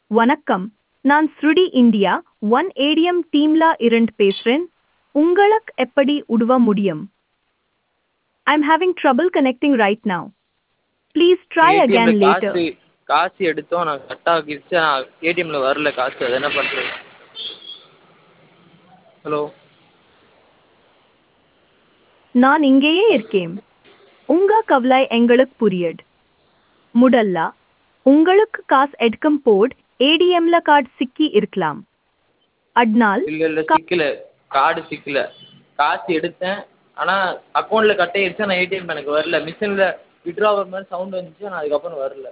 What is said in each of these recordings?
வணக்கம் நான் ஸ்ருடி இந்தியா ஒன் ஏடிஎம் டீம்ல இருந்து பேசுறேன் உங்களுக்கு எப்படி உதவ முடியும் I'm having trouble connecting right now please try again ஏடிஎம்ல லேட்டர் காசு காசு எடுத்தோம் நான் கட் ஆகிடுச்சு ஆனால் ஏடிஎம்ல வரல காசு அது என்ன பண்ணுறது ஹலோ நான் இங்கேயே இருக்கேன் உங்க கவலை எங்களுக்கு புரியுது முதல்ல உங்களுக்கு காசு எடுக்கும் போட் ஏடிஎம்ல கார்டு சிக்கி இருக்கலாம் அதனால் இல்லை இல்லை சிக்கல கார்டு சிக்கல காசு எடுத்தேன் ஆனால் அக்கௌண்ட்டில் கட் ஆகிடுச்சு ஆனால் ஏடிஎம் எனக்கு வரல மிஷினில் விட்ரா ஆகிற மாதிரி சவுண்ட் வந்துச்சு ஆனால் அதுக்கப்புறம் வரல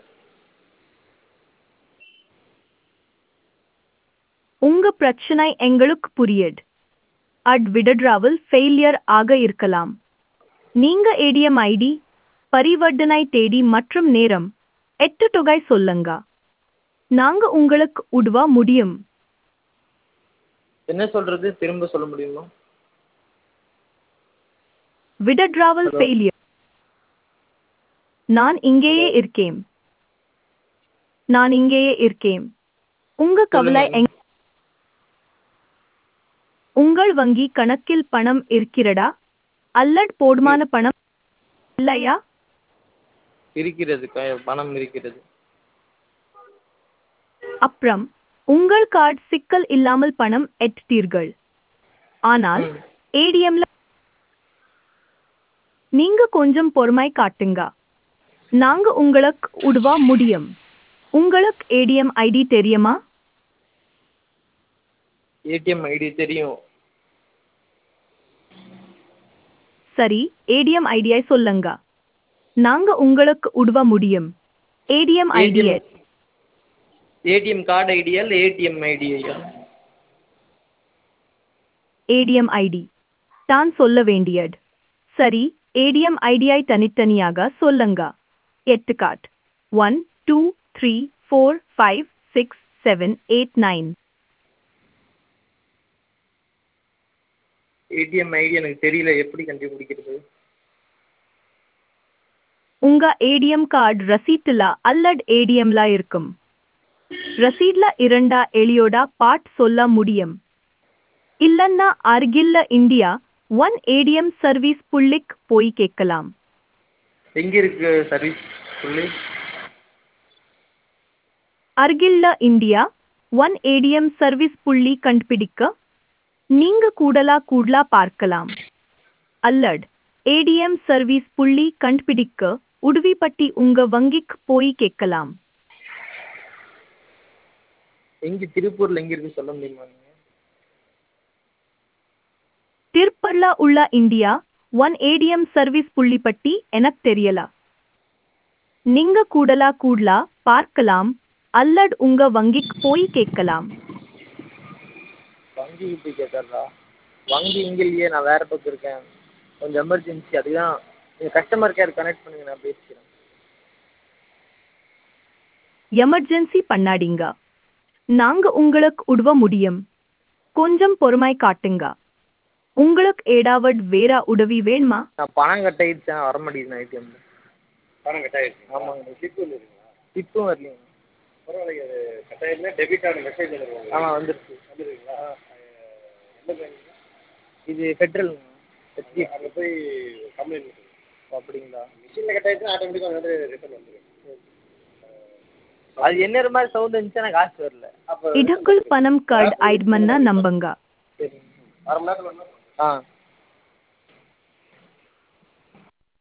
உங்க பிரச்சனை எங்களுக்கு புரியுது அட் விடட்ராவல் ஃபெயிலியர் ஆக இருக்கலாம் நீங்க ஏடிஎம் ஐடி பரிவர்த்தனை தேதி மற்றும் நேரம் எட்டு தொகை சொல்லுங்க நாங்க உங்களுக்கு உதவ முடியும் என்ன சொல்கிறது திரும்ப சொல்ல முடியுமா விடட்ராவல் Hello. ஃபெயிலியர் நான் இங்கேயே இருக்கேன் நான் இங்கேயே இருக்கேன் உங்க கவலை சொல்லுங்க. எங் உங்கள் வங்கி கணக்கில் பணம் இருக்கிறதா அல்லது போதுமான பணம் இல்லையா இருக்கிறது க- பணம் இருக்கிறது அப்புறம் உங்கள் கார்டு சிக்கல் இல்லாமல் பணம் எட்டீர்கள் ஆனால் ம். ஏடிஎம்ல நீங்க கொஞ்சம் பொறுமை காட்டுங்க நாங்க உங்களுக்கு உதவ முடியும் உங்களுக்கு ஏடிஎம் ஐடி தெரியுமா ஏடிஎம் ஐடி தெரியும் சரி ஏடிஎம் ஐடியை சொல்லுங்க நாங்க உங்களுக்கு உதவ முடியும் ஏடிஎம் ஐடியை ஏடிஎம் கார்டு ஐடியா இல்லை ஏடிஎம் ஐடி ஐயா ஏடிஎம் ஐடி தான் சொல்ல வேண்டியது சரி ஏடிஎம் ஐடியை தனித்தனியாக சொல்லுங்க எட்டு card one two three four five six seven eight nine ATM ID எனக்கு தெரியல எப்படி கண்டுபிடிக்கிறது உங்க ஏடிஎம் கார்டு ரசீட்டுல அல்லது ஏடிஎம்ல இருக்கும் ரசீட்ல இரண்டா எளியோட பாட் சொல்ல முடியும் இல்லன்னா அருகில்ல இந்தியா ஒன் ஏடிஎம் சர்வீஸ் புள்ளிக் போய் கேட்கலாம் எங்கே இருக்கு சர்வீஸ் சொல்லி அருகில்ல இந்தியா ஒன் ஏடிஎம் சர்வீஸ் புள்ளி கண்டுபிடிக்க நீங்க கூடலா கூடலா பார்க்கலாம் அல்லட் ஏடிஎம் சர்வீஸ் புள்ளி கண்டுபிடிக்க உதவி பட்டி உங்க வங்கிக்கு போய் கேட்கலாம் எங்கே திருப்பூரில் எங்கே இருக்கு சொல்ல முடியுமா நீங்கள் திருப்பர்ல உள்ள இந்தியா ஒன் ஏடிஎம் சர்வீஸ் புள்ளி பட்டி எனக்கு தெரியல நீங்க கூடலா கூடலா பார்க்கலாம் அல்லட் உங்க வங்கிக்கு போய் கேட்கலாம் வங்கி போய் கேட்கறதா வங்கி இங்கே இல்லையே நான் வேறு பக்கம் இருக்கேன் கொஞ்சம் எமர்ஜென்சி அதுதான் நீங்கள் கஸ்டமர் கேர் கனெக்ட் பண்ணுங்க நான் பேசிக்கிறேன் எமர்ஜென்சி பண்ணாதீங்க நாங்க உங்களுக்கு உதவ முடியும் கொஞ்சம் பொறுமை காட்டுங்க உங்களுக்கு ஏதாவது வேற உதவி வேணுமா நான் பணம் கட்டாயிடுச்சேன் வர மாட்டேங்குது ஏடிஎம்ல பணம் கட்டாயிருச்சு ஆமாங்க ஸ்லிப் வந்துருக்குங்களா டிப்பும் வரலைங்க பரவாயில்லைங்க அது கட்டாயிருந்தா டெபிட் ஆன மெசேஜ் வந்துருக்கும் ஆமாம் வந்துருச்சு வந்துருக்குங்களா என்ன பேங்க் இது ஃபெட்ரலுங்க ஹெச்டிஎஃப்சி அங்கே போய் கம்ப்ளைண்ட் பண்ணுங்க அப்படிங்களா மிஷினில் கட்டாயிருச்சுன்னா ஆட்டோமேட்டிக்காக வந்து ரிட்டர்ன் வந்துடும் அது என்ன மாதிரி சவுண்ட் இருந்துச்சுன்னா காசு வரல அப்போ இடக்குள் பணம் கார்டு ஆயிடுமன்னா நம்புங்க சரிங்க அரை மணி நேரத்தில் ஆ